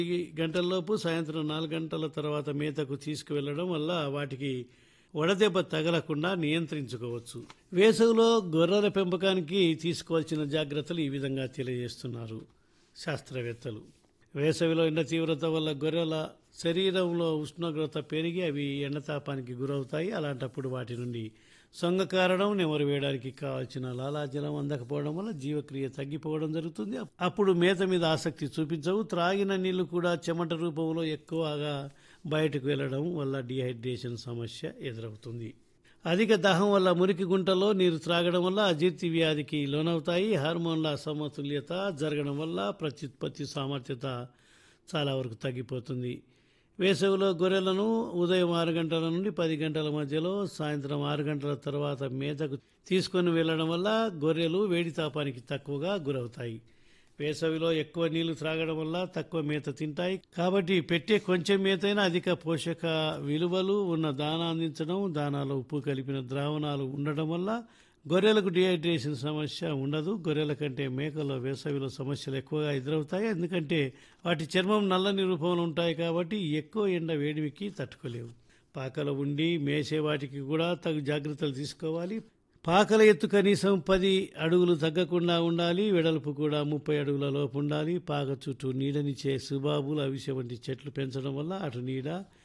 ఈ గంటల్లోపు సాయంత్రం నాలుగు గంటల తర్వాత మేతకు తీసుకువెళ్లడం వల్ల వాటికి వడదెబ్బ తగలకుండా నియంత్రించుకోవచ్చు వేసవిలో గొర్రెల పెంపకానికి తీసుకోవాల్సిన జాగ్రత్తలు ఈ విధంగా తెలియజేస్తున్నారు శాస్త్రవేత్తలు వేసవిలో ఎండ తీవ్రత వల్ల గొర్రెల శరీరంలో ఉష్ణోగ్రత పెరిగి అవి ఎండతాపానికి గురవుతాయి అలాంటప్పుడు వాటి నుండి సొంగ కారడం నెమరు వేయడానికి కావాల్సిన లాలాజలం అందకపోవడం వల్ల జీవక్రియ తగ్గిపోవడం జరుగుతుంది అప్పుడు మేత మీద ఆసక్తి చూపించవు త్రాగిన నీళ్లు కూడా చెమట రూపంలో ఎక్కువగా బయటకు వెళ్లడం వల్ల డిహైడ్రేషన్ సమస్య ఎదురవుతుంది అధిక దాహం వల్ల మురికి గుంటలో నీరు త్రాగడం వల్ల అజీర్తి వ్యాధికి లోనవుతాయి హార్మోన్ల సమతుల్యత జరగడం వల్ల ప్రత్యుత్పత్తి సామర్థ్యత చాలా వరకు తగ్గిపోతుంది వేసవిలో గొర్రెలను ఉదయం ఆరు గంటల నుండి పది గంటల మధ్యలో సాయంత్రం ఆరు గంటల తర్వాత మేతకు తీసుకొని వెళ్ళడం వల్ల గొర్రెలు వేడి తాపానికి తక్కువగా గురవుతాయి వేసవిలో ఎక్కువ నీళ్లు త్రాగడం వల్ల తక్కువ మేత తింటాయి కాబట్టి పెట్టే కొంచెం మేతైనా అధిక పోషక విలువలు ఉన్న దానా అందించడం దానాలో ఉప్పు కలిపిన ద్రావణాలు ఉండడం వల్ల గొర్రెలకు డిహైడ్రేషన్ సమస్య ఉండదు గొర్రెల కంటే మేకల్లో వేసవిలో సమస్యలు ఎక్కువగా ఎదురవుతాయి ఎందుకంటే వాటి చర్మం నల్లని రూపంలో ఉంటాయి కాబట్టి ఎక్కువ ఎండ వేడిమికి తట్టుకోలేవు పాకలో ఉండి మేసే వాటికి కూడా తగు జాగ్రత్తలు తీసుకోవాలి పాకల ఎత్తు కనీసం పది అడుగులు తగ్గకుండా ఉండాలి వెడల్పు కూడా ముప్పై అడుగుల లోపు ఉండాలి పాక చుట్టూ నీడనిచ్చే సుబాబులు అవిసె వంటి చెట్లు పెంచడం వల్ల అటు నీడ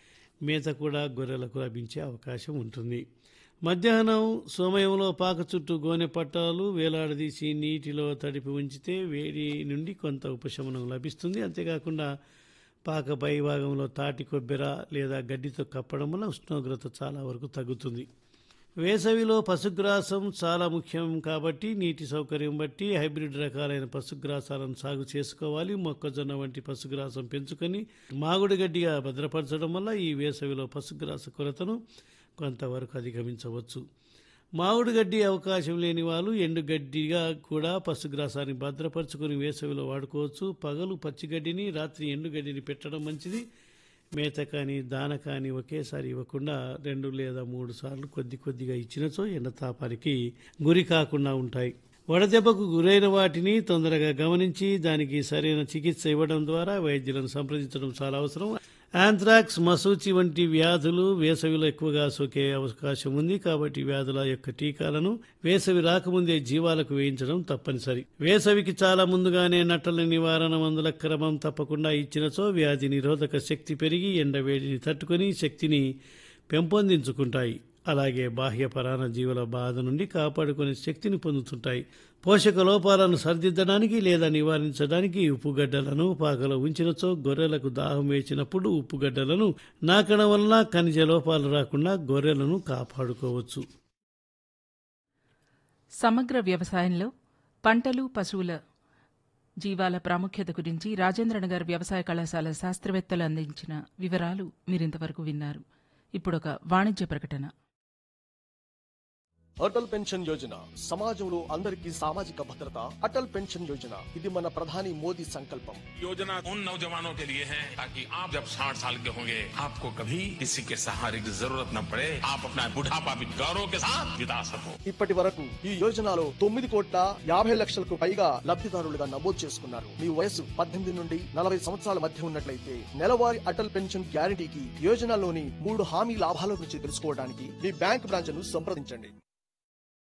మేత కూడా గొర్రెలకు లభించే అవకాశం ఉంటుంది మధ్యాహ్నం సమయంలో పాక చుట్టూ గోనె పట్టాలు వేలాడదీసి నీటిలో తడిపి ఉంచితే వేడి నుండి కొంత ఉపశమనం లభిస్తుంది అంతేకాకుండా పాక పై భాగంలో తాటి కొబ్బెర లేదా గడ్డితో కప్పడం వల్ల ఉష్ణోగ్రత చాలా వరకు తగ్గుతుంది వేసవిలో పశుగ్రాసం చాలా ముఖ్యం కాబట్టి నీటి సౌకర్యం బట్టి హైబ్రిడ్ రకాలైన పశుగ్రాసాలను సాగు చేసుకోవాలి మొక్కజొన్న వంటి పశుగ్రాసం పెంచుకొని మాగుడు గడ్డిగా భద్రపరచడం వల్ల ఈ వేసవిలో పశుగ్రాస కొరతను కొంతవరకు అధిగమించవచ్చు మామిడి గడ్డి అవకాశం లేని వాళ్ళు ఎండుగడ్డిగా కూడా పశుగ్రాసాన్ని భద్రపరుచుకొని వేసవిలో వాడుకోవచ్చు పగలు పచ్చిగడ్డిని రాత్రి ఎండుగడ్డిని పెట్టడం మంచిది మేత కానీ దాన కానీ ఒకేసారి ఇవ్వకుండా రెండు లేదా మూడు సార్లు కొద్ది కొద్దిగా ఇచ్చినచో ఎండ తాపానికి గురి కాకుండా ఉంటాయి వడదెబ్బకు గురైన వాటిని తొందరగా గమనించి దానికి సరైన చికిత్స ఇవ్వడం ద్వారా వైద్యులను సంప్రదించడం చాలా అవసరం యాంథ్రాక్స్ మసూచి వంటి వ్యాధులు వేసవిలో ఎక్కువగా సోకే అవకాశం ఉంది కాబట్టి వ్యాధుల యొక్క టీకాలను వేసవి రాకముందే జీవాలకు వేయించడం తప్పనిసరి వేసవికి చాలా ముందుగానే నట్టల నివారణ మందుల క్రమం తప్పకుండా ఇచ్చినచో వ్యాధి నిరోధక శక్తి పెరిగి ఎండ వేడిని తట్టుకొని శక్తిని పెంపొందించుకుంటాయి అలాగే బాహ్య పరాణ జీవుల బాధ నుండి కాపాడుకునే శక్తిని పొందుతుంటాయి పోషక లోపాలను సరిదిద్దడానికి లేదా నివారించడానికి ఉప్పుగడ్డలను పాకలో ఉంచినచో గొర్రెలకు దాహం వేసినప్పుడు ఉప్పుగడ్డలను నాకడం వల్ల ఖనిజ లోపాలు రాకుండా గొర్రెలను కాపాడుకోవచ్చు సమగ్ర వ్యవసాయంలో పంటలు పశువుల జీవాల ప్రాముఖ్యత గురించి రాజేంద్రనగర్ వ్యవసాయ కళాశాల శాస్త్రవేత్తలు అందించిన వివరాలు మీరింతవరకు విన్నారు ఇప్పుడొక వాణిజ్య ప్రకటన అటల్ పెన్షన్ యోజన సమాజంలో అందరికీ సామాజిక భద్రత అటల్ పెన్షన్ యోజన ఇది మన ప్రధాని మోదీ సంకల్పం योजना उन नौजवानों के लिए है ताकि आप जब 60 साल के होंगे आपको कभी किसी के सहारे की जरूरत न पड़े आप अपना बुढ़ापा भी गौरव के साथ बिता सको ఇప్పటి వరకు ఈ యోజనలో తొమ్మిది కోట్ల యాభై లక్షలకు పైగా లబ్ధిదారులుగా నమోదు చేసుకున్నారు మీ వయసు పద్దెనిమిది నుండి నలభై సంవత్సరాల మధ్య ఉన్నట్లయితే నెలవారీ అటల్ పెన్షన్ గ్యారంటీకి యోజనలోని మూడు హామీ లాభాల గురించి తెలుసుకోవడానికి మీ బ్యాంక్ బ్రాంచ్ ను సంప్రదించండి